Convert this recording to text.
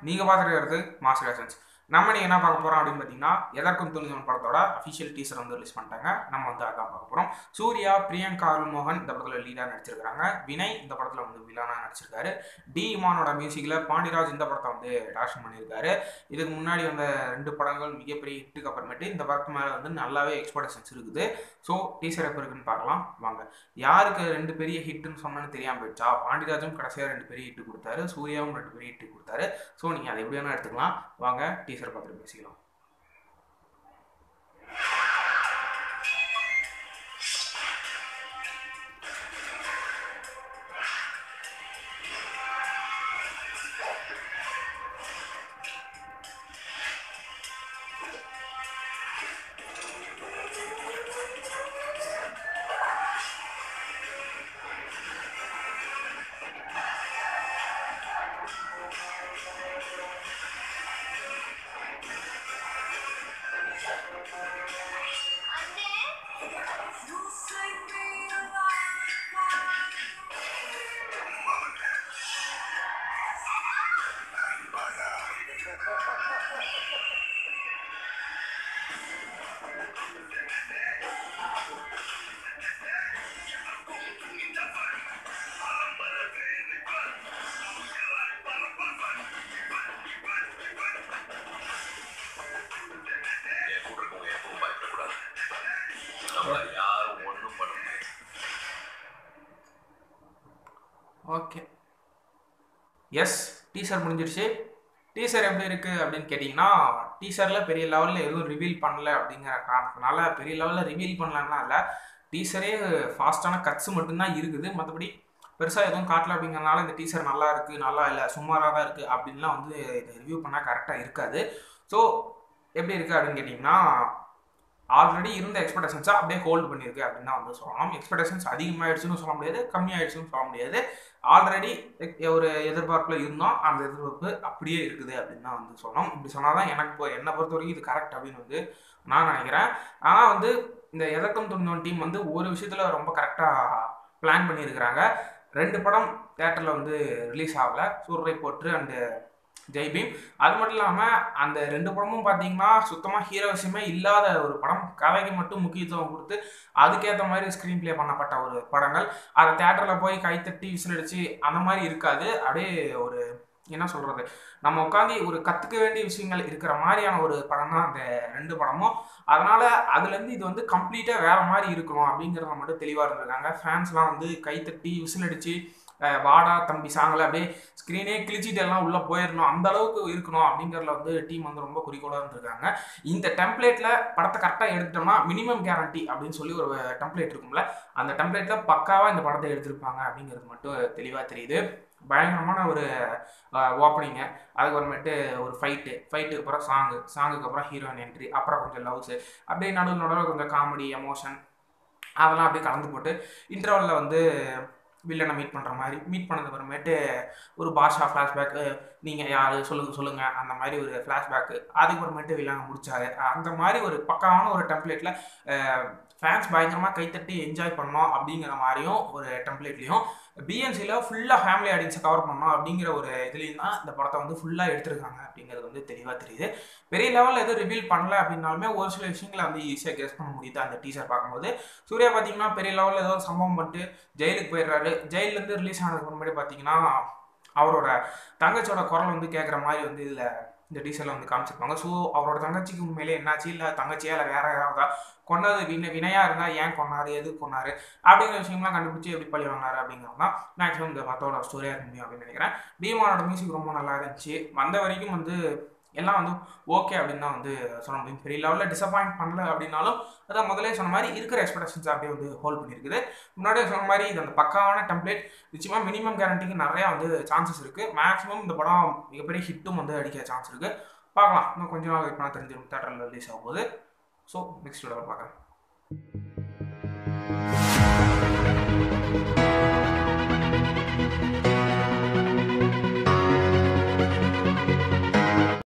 நீங்கள் பார்த்துருக்கிறது master lessons நம்ம நீங்கள் என்ன பார்க்க போகிறோம் அப்படின்னு பார்த்தீங்கன்னா எதற்கும் துணிதவன் படத்தோட அஃபிஷியல் டீசர் வந்து ரிலீஸ் பண்ணிட்டாங்க நம்ம வந்து அதான் பார்க்க போகிறோம் சூர்யா பிரியங்கா அருள் மோகன் இந்த படத்தில் லீடாக நடிச்சிருக்காங்க வினய் இந்த படத்தில் வந்து வில்லனாக நடிச்சிருக்காரு டி இமானோட மியூசிக்கில் பாண்டியராஜ் இந்த படத்தை வந்து டைரக்ஷன் பண்ணியிருக்காரு இதுக்கு முன்னாடி வந்த ரெண்டு படங்கள் மிகப்பெரிய ஹிட்டுக்கு அப்புறமேட்டு இந்த படத்து மேலே வந்து நல்லாவே எக்ஸ்பெக்டேஷன்ஸ் இருக்குது ஸோ டீசர் எப்போ இருக்குன்னு பார்க்கலாம் வாங்க யாருக்கு ரெண்டு பெரிய ஹிட்டுன்னு சொன்னேன்னு தெரியாமல் போயிடுச்சா பாண்டியராஜும் கடைசியாக ரெண்டு பெரிய ஹிட்டு கொடுத்தாரு சூர்யாவும் ரெண்டு பெரிய ஹிட்டு கொடுத்தாரு ஸோ நீங்கள் அதை எப்படி வேணால் எடுத்துக்கலாம் வாங்க டீசர் பார்த்துட்டு பேசிக்கலாம் என் கூட இருக்கவங்க எப்பவும் பயப்படக்கூடாது நம்மள யாரும் ஒண்ணும் பண்ண முடியாது ஓகே எஸ் டீசர் முடிஞ்சிருச்சு டீசர் எப்படி இருக்குது அப்படின்னு கேட்டிங்கன்னா டீசரில் பெரிய லெவலில் எதுவும் ரிவீல் பண்ணல அப்படிங்கிற காரணத்தினால பெரிய லெவலில் ரிவீல் பண்ணலன்னா இல்லை டீசரே ஃபாஸ்ட்டான கட்ஸ் மட்டும்தான் இருக்குது மற்றபடி பெருசாக எதுவும் காட்டல அப்படிங்கிறனால இந்த டீசர் நல்லா இருக்குது நல்லா இல்லை சுமாராக தான் இருக்குது அப்படின்லாம் வந்து இதை ரிவ்யூ பண்ணால் கரெக்டாக இருக்காது ஸோ எப்படி இருக்குது அப்படின்னு கேட்டிங்கன்னா ஆல்ரெடி இருந்த எக்ஸ்பெக்டேஷன்ஸை அப்படியே ஹோல்டு பண்ணியிருக்கு அப்படின்னு தான் வந்து சொல்லலாம் எக்ஸ்பெக்டேஷன்ஸ் அதிகமாகிடுச்சுன்னு சொல்ல முடியாது கம்மியாயிடுச்சுன்னு சொல்ல முடியாது ஆல்ரெடி ஒரு எதிர்பார்ப்பில் இருந்தோம் அந்த எதிர்பார்ப்பு அப்படியே இருக்குது அப்படின்னு தான் வந்து சொல்லணும் இப்படி சொன்னால் தான் எனக்கு இப்போ என்னை பொறுத்த வரைக்கும் இது கரெக்ட் அப்படின்னு வந்து நான் நினைக்கிறேன் ஆனால் வந்து இந்த எதற்கும் துணிந்தவன் டீம் வந்து ஒரு விஷயத்தில் ரொம்ப கரெக்டாக பிளான் பண்ணியிருக்கிறாங்க ரெண்டு படம் தேட்டரில் வந்து ரிலீஸ் ஆகலை சூரரை போற்று அண்டு ஜெய்பீம் அது மட்டும் இல்லாமல் அந்த ரெண்டு படமும் பார்த்தீங்கன்னா சுத்தமாக ஹீரோசியமே இல்லாத ஒரு படம் கதைக்கு மட்டும் முக்கியத்துவம் கொடுத்து அதுக்கேற்ற மாதிரி ஸ்க்ரீன் ப்ளே பண்ணப்பட்ட ஒரு படங்கள் அதை தேட்டரில் போய் கைத்தட்டி விசில் அடிச்சு அந்த மாதிரி இருக்காது அப்படியே ஒரு என்ன சொல்கிறது நம்ம உட்காந்து ஒரு கற்றுக்க வேண்டிய விஷயங்கள் இருக்கிற மாதிரியான ஒரு படம் தான் அந்த ரெண்டு படமும் அதனால் அதுலேருந்து இது வந்து கம்ப்ளீட்டாக வேறு மாதிரி இருக்கணும் அப்படிங்கிறத மட்டும் தெளிவாக இருந்திருக்காங்க ஃபேன்ஸ்லாம் வந்து கைத்தட்டி விசில் அடிச்சு அஹ் வாடா தம்பி சாங்கில் அப்படியே ஸ்க்ரீனே கிழிச்சிட்டு எல்லாம் உள்ளே போயிடணும் அந்த அளவுக்கு இருக்கணும் அப்படிங்கிறதுல வந்து டீம் வந்து ரொம்ப குறிக்கோளாக இருந்திருக்காங்க இந்த டெம்ப்ளேட்டில் படத்தை கரெக்டாக எடுத்துட்டோம்னா மினிமம் கேரண்டி அப்படின்னு சொல்லி ஒரு டெம்ப்ளேட் இருக்கும்ல அந்த டெம்ப்ளேட்டில் பக்காவாக இந்த படத்தை எடுத்திருப்பாங்க அப்படிங்கிறது மட்டும் தெளிவாக தெரியுது பயங்கரமான ஒரு ஓப்பனிங்கு அதுக்கப்புறமேட்டு ஒரு ஃபைட்டு ஃபைட்டுக்கு அப்புறம் சாங்கு சாங்குக்கு அப்புறம் ஹீரோயின் என்ட்ரி அப்புறம் கொஞ்சம் லவ்ஸு அப்படியே நடுவில் நடுவில் கொஞ்சம் காமெடி எமோஷன் அதெல்லாம் அப்படியே கலந்து போட்டு இன்டர்வலில் வந்து வில்லனை மீட் பண்ணுற மாதிரி மீட் பண்ணது அப்புறமேட்டு ஒரு பாஷா ஃப்ளாஷ்பேக்கு நீங்கள் யார் சொல்லுங்கள் சொல்லுங்கள் அந்த மாதிரி ஒரு ஃப்ளாஷ்பேக்கு அதுக்கப்புறமேட்டு வில்லனை முடிச்சாரு அந்த மாதிரி ஒரு பக்காவான ஒரு டெம்ப்ளேட்டில் ஃபேன்ஸ் பயங்கரமாக கைத்தட்டி என்ஜாய் பண்ணோம் அப்படிங்கிற மாதிரியும் ஒரு டெம்ப்ளேட்லேயும் பிஎன்சியில் ஃபுல்லாக ஃபேமிலி ஆடியன்ஸை கவர் பண்ணோம் அப்படிங்கிற ஒரு இதுலேயும் தான் இந்த படத்தை வந்து ஃபுல்லாக எடுத்திருக்காங்க அப்படிங்கிறது வந்து தெளிவாக தெரியுது பெரிய லெவலில் எதுவும் ரிவீல் பண்ணல அப்படின்னாலுமே ஒரு சில விஷயங்களை வந்து ஈஸியாக கெஸ் பண்ண முடியுது அந்த டீசர் பார்க்கும்போது சூர்யா பார்த்தீங்கன்னா பெரிய லெவலில் ஏதோ ஒரு சம்பவம் பண்ணிட்டு ஜெயிலுக்கு போயிடுறாரு ஜெயிலேருந்து ரிலீஸ் ஆனதுக்கு முன்னாடி பார்த்தீங்கன்னா அவரோட தங்கச்சியோட குரல் வந்து கேட்குற மாதிரி வந்து இதில் இந்த டீசரில் வந்து காமிச்சிருப்பாங்க ஸோ அவரோட தங்கச்சிக்கு உண்மையிலே என்னாச்சு இல்லை தங்கச்சியா இல்லை வேற யாராவதா கொன்னது வின வினையாக இருந்தால் ஏன் கொன்னாரு எது கொன்னாரு அப்படிங்கிற விஷயம்லாம் கண்டுபிடிச்சி எப்படி பழி வாங்கினாரு அப்படிங்கிறது தான் மேக்ஸிமம் இந்த படத்தோட ஸ்டோரியாக இருக்க முடியும் அப்படின்னு நினைக்கிறேன் பீமானோட மியூசிக் ரொம்ப நல்லா இருந்துச்சு வந்த வரைக்கும் வந்து எல்லாம் வந்து ஓகே அப்படின்னு தான் வந்து சொல்ல முடியும் பெரிய லெவலில் டிசப்பாயிண்ட் பண்ணல அப்படின்னாலும் அதான் முதலே சொன்ன மாதிரி இருக்கிற எக்ஸ்பெக்டேஷன்ஸ் அப்படியே வந்து ஹோல்ட் பண்ணியிருக்குது முன்னாடியே சொன்ன மாதிரி இது அந்த பக்காவான டெம்ப்ளேட் நிச்சயமாக மினிமம் கேரண்டிக்கு நிறையா வந்து சான்சஸ் இருக்குது மேக்ஸிமம் இந்த படம் மிகப்பெரிய ஹிட்டும் வந்து அடிக்க சான்ஸ் இருக்குது பார்க்கலாம் இன்னும் கொஞ்ச நாள் வெயிட் பண்ண தெரிஞ்சிடும் தேட்டரில் ரிலீஸ் ஆகும்போது ஸோ நெக்ஸ்ட் வீடியோவில் பார்க்குறேன்